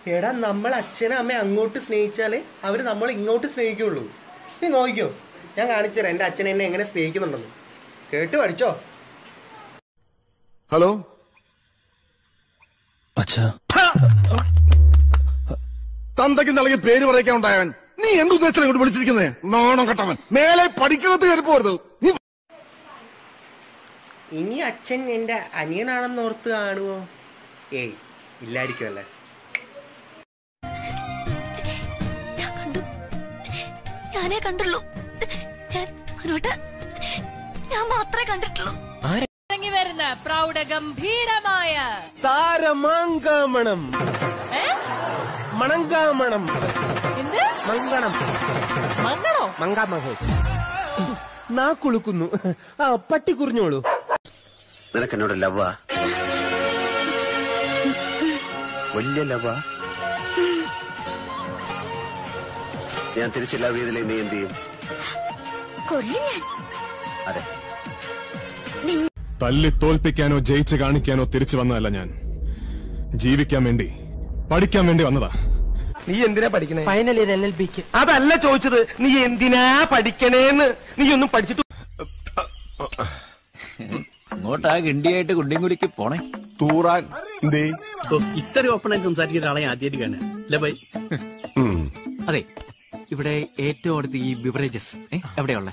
എടാ നമ്മൾ അച്ഛനും അമ്മയും അങ്ങോട്ട് സ്നേഹിച്ചാലേ അവർ നമ്മൾ ഇങ്ങോട്ട് സ്നേഹിക്കുള്ളൂ നീ നോക്കിക്കോ ഞാൻ കാണിച്ചു തരാം എൻ്റെ അച്ഛൻ എന്നെ എങ്ങനെ സ്നേഹിക്കുന്നുണ്ടെന്ന് കേട്ട് പഠിച്ചോ ഹലോ അച്ഛാ തന്തയ്ക്ക് നൽകിയ പേര് പറയിക്കാൻ ഉണ്ടായവൻ നീ എന്തുദ്ദേശത്തിലാണ് ഇങ്ങോട്ട് വിളിച്ചിരിക്കുന്നേ നാണം കെട്ടവൻ മേലെ പഠിക്കകത്ത് കയറി പോരുത് നീ ഇനി അച്ഛൻ എൻ്റെ അനിയനാണെന്ന് ഓർത്ത് കാണുമോ ഏയ് ഇല്ലായിരിക്കും അല്ലേ ഞാൻ കണ്ടു ഞാനേ കണ്ടുള്ളൂ ഞാൻ അവനോട്ട് ഞാൻ മാത്രമേ കണ്ടിട്ടുള്ളൂ ഇറങ്ങി വരുന്ന പ്രൗഢഗംഭീരമായ താരമാങ്കാമണം ഏ? മണങ്കാമണം എന്ത് മങ്കണം മങ്ങണോ മങ്കാമഹോ നാക്കുളുക്കുന്നു ആ പട്ടി കുറിഞ്ഞോളൂ നിനക്കെന്നോട് ലവ്വാ വലിയ ലവ്വാ ഞാൻ തിരിച്ച് ലവ് ചെയ്തില്ലേ നീ എന്ത് ചെയ്യും കൊല്ലു ഞാൻ അതെ തല്ലി തോൽപ്പിക്കാനോ ജയിച്ച് കാണിക്കാനോ തിരിച്ചു വന്നതല്ല ഞാൻ ജീവിക്കാൻ വേണ്ടി പഠിക്കാൻ വേണ്ടി വന്നതാ നീ എന്തിനാ പഠിക്കണേ ഫൈനൽ ഇയർ എൽ എൽ ബിക്ക് അതല്ല ചോദിച്ചത് നീ എന്തിനാ പഠിക്കണേന്ന് നീ ഒന്നും പഠിച്ചിട്ട് അങ്ങോട്ടാ ഗണ്ടിയായിട്ട് കുണ്ടിൻകുടിക്ക് പോണേ തൂറാൻ എന്തേ ഓ, ഇത്ര ഓപ്പണായി സംസാരിക്കുന്ന ഒരാളെ ആദ്യമായിട്ട് കാണാൻ അല്ലേ ബൈ അതെ ഇവിടെ ഏറ്റവും അടുത്ത് ഈ ബിവറേജസ് എവിടെയുള്ള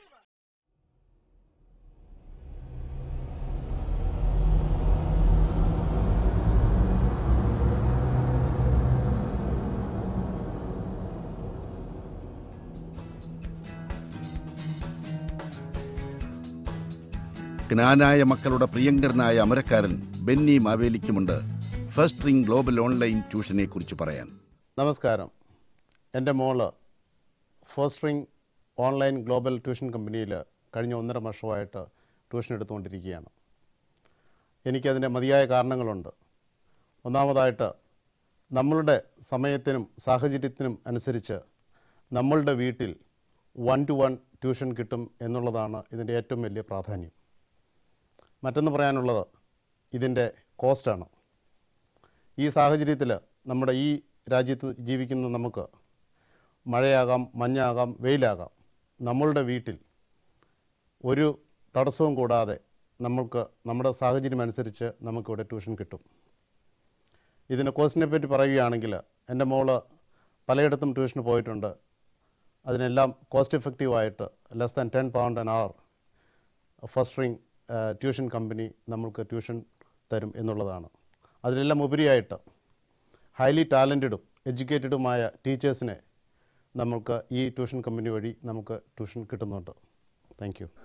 ജ്ഞാനായ മക്കളുടെ പ്രിയങ്കരനായ അമരക്കാരൻ ബെന്നി മാവേലിക്കുമുണ്ട് ഫസ്റ്റ് റിംഗ് ഗ്ലോബൽ ഓൺലൈൻ ട്യൂഷനെ കുറിച്ച് പറയാൻ നമസ്കാരം എൻ്റെ മോള് ഫോസ്റ്ററിങ് ഓൺലൈൻ ഗ്ലോബൽ ട്യൂഷൻ കമ്പനിയിൽ കഴിഞ്ഞ ഒന്നര വർഷമായിട്ട് ട്യൂഷൻ എടുത്തുകൊണ്ടിരിക്കുകയാണ് എനിക്കതിൻ്റെ മതിയായ കാരണങ്ങളുണ്ട് ഒന്നാമതായിട്ട് നമ്മളുടെ സമയത്തിനും സാഹചര്യത്തിനും അനുസരിച്ച് നമ്മളുടെ വീട്ടിൽ വൺ ടു വൺ ട്യൂഷൻ കിട്ടും എന്നുള്ളതാണ് ഇതിൻ്റെ ഏറ്റവും വലിയ പ്രാധാന്യം മറ്റൊന്ന് പറയാനുള്ളത് ഇതിൻ്റെ കോസ്റ്റാണ് ഈ സാഹചര്യത്തിൽ നമ്മുടെ ഈ രാജ്യത്ത് ജീവിക്കുന്ന നമുക്ക് മഴയാകാം മഞ്ഞാകാം വെയിലാകാം നമ്മളുടെ വീട്ടിൽ ഒരു തടസ്സവും കൂടാതെ നമ്മൾക്ക് നമ്മുടെ സാഹചര്യം അനുസരിച്ച് നമുക്കിവിടെ ട്യൂഷൻ കിട്ടും ഇതിൻ്റെ കോസ്റ്റിനെ പറ്റി പറയുകയാണെങ്കിൽ എൻ്റെ മോള് പലയിടത്തും ട്യൂഷന് പോയിട്ടുണ്ട് അതിനെല്ലാം കോസ്റ്റ് എഫക്റ്റീവായിട്ട് less than ten pound an hour first ring tuition company നമ്മൾക്ക് ട്യൂഷൻ തരും എന്നുള്ളതാണ് അതിലെല്ലാം ഉപരിയായിട്ട് ഹൈലി ടാലൻറ്റഡും എഡ്യൂക്കേറ്റഡുമായ ടീച്ചേഴ്സിനെ നമുക്ക് ഈ ട്യൂഷൻ കമ്പനി വഴി നമുക്ക് ട്യൂഷൻ കിട്ടുന്നുണ്ട് താങ്ക് യു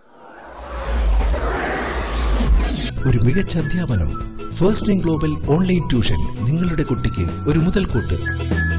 ഒരു മികച്ച അധ്യാപനം first ring global online tuition നിങ്ങളുടെ കുട്ടിക്ക് ഒരു മുതൽക്കൂട്ട്